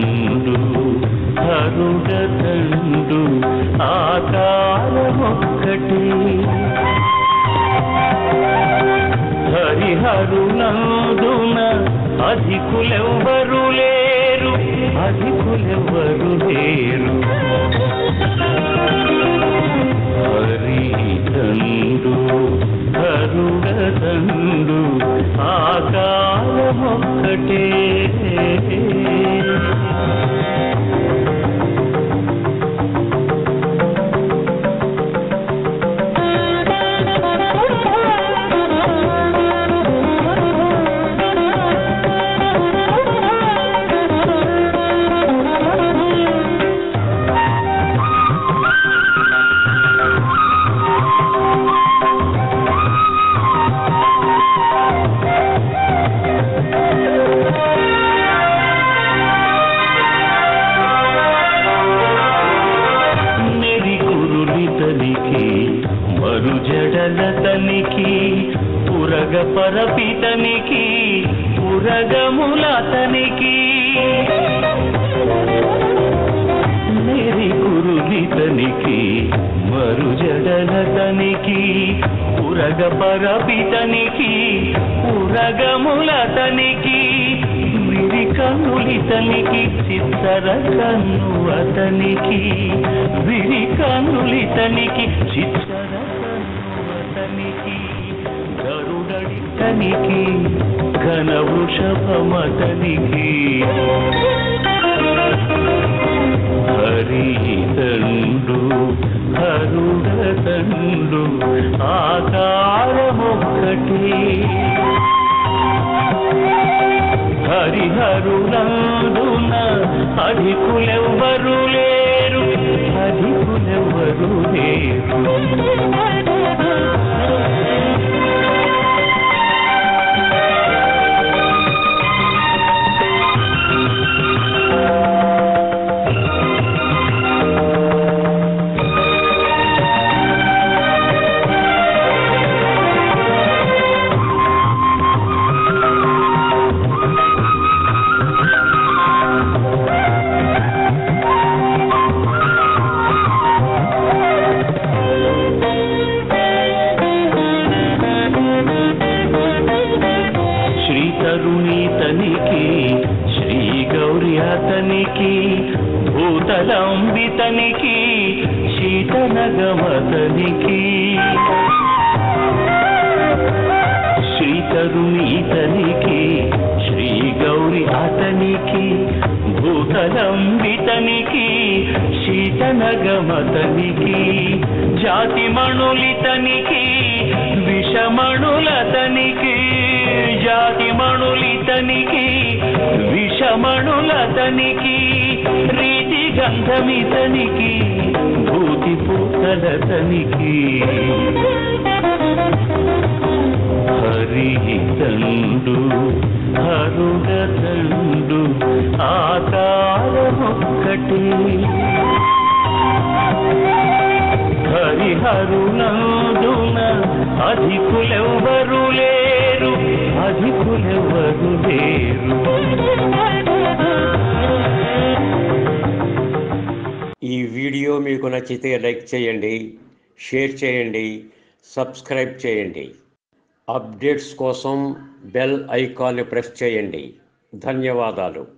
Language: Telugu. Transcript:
తండు హరుడ తండు ఆకారమొక్కటి హరిహరునందున అధికులెవ్వరు లేరు అధికులెవ్వరు లేరు హరితండు హరుడతండు ఆకారమొక్కటే నెరికురులితనికి మరుజడలతనికి పురగ పరపితనికి పురగములతనికి నెరికురులితనికి మరుజడలతనికి పురగ పరపితనికి పురగములతనికి విరి కన్నులితనికి చిత్తర కన్ను అతనికి విరి కన్నులితనికి చిత్తర కన్ను అతనికి గరుడడితనికి ఘన వృషభమతనికి హరితండు హరుడతండు ఆకారమొక్కటి హరిహరునందున అధికులెవ్వరు లేరు అధికులెవ్వరు లేరు శ్రీ తరుణి తనికి శ్రీ గౌరి అతనికి భూతలంబితనికి శీతనగమతనికి శ్రీ తరుణి తనికి శ్రీ గౌరి అతనికి భూతలంబితనికి శీతనగమతనికి జాతిమణులితనికి విషమణులతనికి జాతిమణులితనికి విషమణులతనికి రీతి గంధమితనికి భూతి పూతలతనికి హరితండు హరుడతండు ఆకారమొక్కటి హరిహరునందున అధికులెవ్వరు లేరు అధికులెవ్వరు లేరు ఈ వీడియో మీకు నచ్చితే లైక్ చేయండి షేర్ చేయండి సబ్స్క్రైబ్ చేయండి అప్డేట్స్ కోసం బెల్ ఐకాన్ని ప్రెస్ చేయండి ధన్యవాదాలు